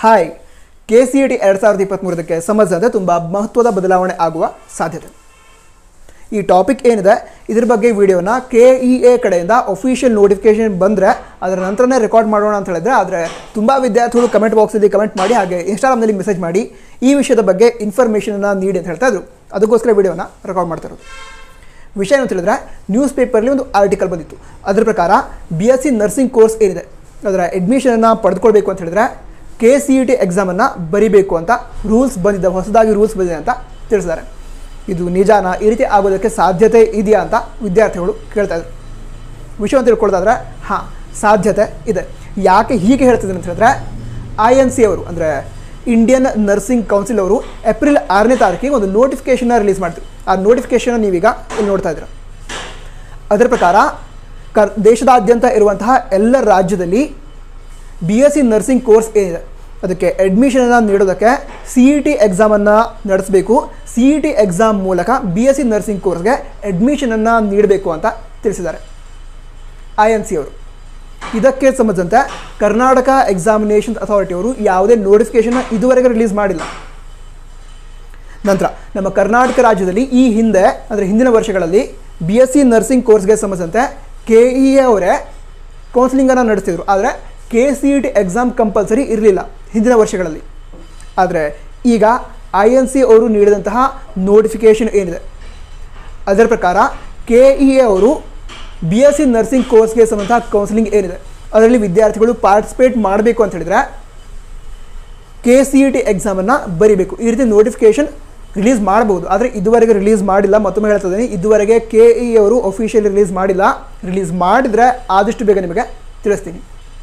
hi K C E T ಎರಡು ಸಾವಿರದ ಇಪ್ಪತ್ತ್ಮೂರಕ್ಕೆ ಸಂಬಂಧಿಸಿದಂತೆ ತುಂಬ ಮಹತ್ವದ ಬದಲಾವಣೆ ಆಗುವ ಸಾಧ್ಯತೆ ಈ ಟಾಪಿಕ್ ಏನಿದೆ ಇದ್ರ ಬಗ್ಗೆ ವಿಡಿಯೋನ ಕೆ ಇ ಎ ಕಡೆಯಿಂದ ಒಫಿಷಿಯಲ್ ನೋಟಿಫಿಕೇಶನ್ ಬಂದರೆ ಅದರ ನಂತರನೇ ರೆಕಾರ್ಡ್ ಮಾಡೋಣ ಅಂತ ಹೇಳಿದ್ರೆ ಆದರೆ ತುಂಬ ವಿದ್ಯಾರ್ಥಿಗಳು ಕಮೆಂಟ್ ಬಾಕ್ಸಲ್ಲಿ ಕಮೆಂಟ್ ಮಾಡಿ ಹಾಗೆ ಇನ್ಸ್ಟಾಗ್ರಾಮ್ನಲ್ಲಿ ಮೆಸೇಜ್ ಮಾಡಿ ಈ ವಿಷಯದ ಬಗ್ಗೆ ಇನ್ಫಾರ್ಮೇಷನನ್ನು ನೀಡಿ ಅಂತ ಹೇಳ್ತಾ ಇದ್ರು ಅದಕ್ಕೋಸ್ಕರ ವಿಡಿಯೋನ ರೆಕಾರ್ಡ್ ಮಾಡ್ತಾ ಇರೋದು ವಿಷಯ ಏನು ಅಂತ ಹೇಳಿದ್ರೆ ನ್ಯೂಸ್ ಪೇಪರ್ಲಿ ಒಂದು ಆರ್ಟಿಕಲ್ ಬಂದಿತ್ತು ಅದರ ಪ್ರಕಾರ B S C nursing course ಏನಿದೆ ಅದರ ಅಡ್ಮಿಷನನ್ನು ಪಡೆದುಕೊಳ್ಬೇಕು ಅಂತ ಹೇಳಿದ್ರೆ ಕೆ ಸಿ ಇ ಟಿ ಎಕ್ಸಾಮನ್ನು ಬರಿಬೇಕು ಅಂತ ರೂಲ್ಸ್ ಬಂದಿದೆ ಹೊಸದಾಗಿ ರೂಲ್ಸ್ ಬಂದಿದೆ ಅಂತ ತಿಳಿಸಿದ್ದಾರೆ ಇದು ನಿಜಾನ ಈ ರೀತಿ ಆಗೋದಕ್ಕೆ ಸಾಧ್ಯತೆ ಇದೆಯಾ ಅಂತ ವಿದ್ಯಾರ್ಥಿಗಳು ಕೇಳ್ತಾ ಇದ್ರು ವಿಷಯ ತಿಳ್ಕೊಳ್ಳೋದಾದ್ರೆ ಹಾಂ ಸಾಧ್ಯತೆ ಇದೆ ಯಾಕೆ ಹೀಗೆ ಹೇಳ್ತಿದ್ದೀನಿ ಅಂತ ಹೇಳಿದ್ರೆ ಐ ಎನ್ ಸಿ ಅವರು ಅಂದರೆ ಇಂಡಿಯನ್ ನರ್ಸಿಂಗ್ ಕೌನ್ಸಿಲ್ ಅವರು ಏಪ್ರಿಲ್ ಆರನೇ ತಾರೀಕಿಗೆ ಒಂದು ನೋಟಿಫಿಕೇಶನ್ನ ರಿಲೀಸ್ ಮಾಡ್ತೀವಿ ಆ ನೋಟಿಫಿಕೇಶನ್ ನೀವೀಗ ಇಲ್ಲಿ ನೋಡ್ತಾ ಇದ್ದೀರ ಅದರ ಪ್ರಕಾರ ಕರ್ ದೇಶದಾದ್ಯಂತ ಇರುವಂತಹ ಎಲ್ಲ ರಾಜ್ಯದಲ್ಲಿ B S C nursing course ಏನಿದೆ ಅದಕ್ಕೆ ಅಡ್ಮಿಷನನ್ನು ನೀಡೋದಕ್ಕೆ ಸಿ ಇ ಟಿ ಎಕ್ಸಾಮನ್ನು ನಡೆಸಬೇಕು ಸಿ ಇ ಟಿ ಎಕ್ಸಾಮ್ ಮೂಲಕ ಬಿ ಎಸ್ ಸಿ ನರ್ಸಿಂಗ್ ಕೋರ್ಸ್ಗೆ ಅಡ್ಮಿಷನನ್ನು ನೀಡಬೇಕು ಅಂತ ತಿಳಿಸಿದ್ದಾರೆ ಐ ಎನ್ ಸಿ ಅವರು ಇದಕ್ಕೆ ಸಂಬಂಧಿಸಿದಂತೆ ಕರ್ನಾಟಕ ಎಕ್ಸಾಮಿನೇಷನ್ ಅಥಾರಿಟಿ ಅವರು ಯಾವುದೇ ನೋಟಿಫಿಕೇಶನ್ ಇದುವರೆಗೆ ರಿಲೀಸ್ ಮಾಡಿಲ್ಲ ನಂತರ ನಮ್ಮ ಕರ್ನಾಟಕ ರಾಜ್ಯದಲ್ಲಿ ಈ ಹಿಂದೆ ಅಂದರೆ ಹಿಂದಿನ ವರ್ಷಗಳಲ್ಲಿ ಬಿ ಎಸ್ ಸಿ ನರ್ಸಿಂಗ್ ಕೋರ್ಸ್ಗೆ ಸಂಬಂಧಿಸಿದಂತೆ ಕೆ ಇ ಎ ಅವರೇ ಕೌನ್ಸಿಲಿಂಗನ್ನು ನಡೆಸ್ತಿದ್ರು ಆದರೆ K C E T exam compulsory ಇರಲಿಲ್ಲ ಹಿಂದಿನ ವರ್ಷಗಳಲ್ಲಿ ಆದರೆ ಈಗ ಐ ಎನ್ ಸಿ ಅವರು ನೀಡಿದಂತಹ ನೋಟಿಫಿಕೇಷನ್ ಏನಿದೆ ಅದರ ಪ್ರಕಾರ ಕೆ ಇ ಎ ಅವರು ಬಿ ಎಸ್ ಸಿ ನರ್ಸಿಂಗ್ ಕೋರ್ಸ್ಗೆ ಸಂಬಂಧ ಕೌನ್ಸಿಲಿಂಗ್ ಏನಿದೆ ಅದರಲ್ಲಿ ವಿದ್ಯಾರ್ಥಿಗಳು ಪಾರ್ಟಿಸಿಪೇಟ್ ಮಾಡಬೇಕು ಅಂತ ಹೇಳಿದ್ರೆ ಕೆ ಸಿ ಇ ಟಿ ಎಕ್ಸಾಮನ್ನು ಬರಿಬೇಕು ಈ ರೀತಿ ನೋಟಿಫಿಕೇಷನ್ ರಿಲೀಸ್ ಮಾಡಬಹುದು ಆದರೆ ಇದುವರೆಗೆ ರಿಲೀಸ್ ಮಾಡಿಲ್ಲ ಮತ್ತೊಮ್ಮೆ ಹೇಳ್ತಾ ಇದ್ದೀನಿ ಇದುವರೆಗೆ ಕೆ ಇ ಅವರು ಅಫಿಷಿಯಲಿ ರಿಲೀಸ್ ಮಾಡಿಲ್ಲ ರಿಲೀಸ್ ಮಾಡಿದರೆ ಆದಷ್ಟು ಬೇಗ ನಿಮಗೆ ತಿಳಿಸ್ತೀನಿ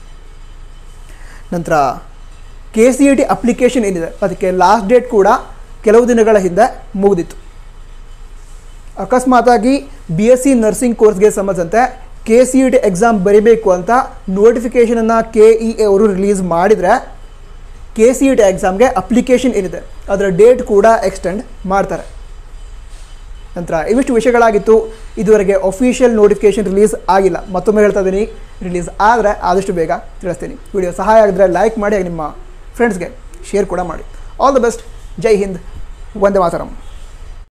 ನಂತರ K C E T application ಏನಿದೆ ಅದಕ್ಕೆ ಲಾಸ್ಟ್ ಡೇಟ್ ಕೂಡ ಕೆಲವು ದಿನಗಳ ಹಿಂದೆ ಮುಗಿದಿತ್ತು ಅಕಸ್ಮಾತಾಗಿ ಬಿ ಎಸ್ ಸಿ ನರ್ಸಿಂಗ್ ಕೋರ್ಸ್ಗೆ ಸಂಬಂಧಿಸಿದಂತೆ K C E T exam ಬರಿಬೇಕು ಅಂತ ನೋಟಿಫಿಕೇಷನನ್ನು ಕೆ ಇ ಎ ಅವರು ರಿಲೀಸ್ ಮಾಡಿದರೆ ಕೆ ಸಿ ಇ ಟಿ ಎಕ್ಸಾಮ್ಗೆ ಅಪ್ಲಿಕೇಶನ್ ಏನಿದೆ ಅದರ ಡೇಟ್ ಕೂಡ ಎಕ್ಸ್ಟೆಂಡ್ ಮಾಡ್ತಾರೆ ನಂತರ ಇವಿಷ್ಟು ವಿಷಯಗಳಾಗಿತ್ತು ಇದುವರೆಗೆ ಅಫಿಷಿಯಲ್ ನೋಟಿಫಿಕೇಶನ್ ರಿಲೀಸ್ ಆಗಿಲ್ಲ ಮತ್ತೊಮ್ಮೆ ಹೇಳ್ತಾ ಇದ್ದೀನಿ ರಿಲೀಸ್ ಆದರೆ ಆದಷ್ಟು ಬೇಗ ತಿಳಿಸ್ತೀನಿ ವಿಡಿಯೋ ಸಹಾಯ ಆಗಿದ್ರೆ ಲೈಕ್ ಮಾಡಿ ಹಾಗೆ ನಿಮ್ಮ ಫ್ರೆಂಡ್ಸ್ಗೆ ಶೇರ್ ಕೂಡ ಮಾಡಿ all the best Jai Hind Vande ಮಾತರಂ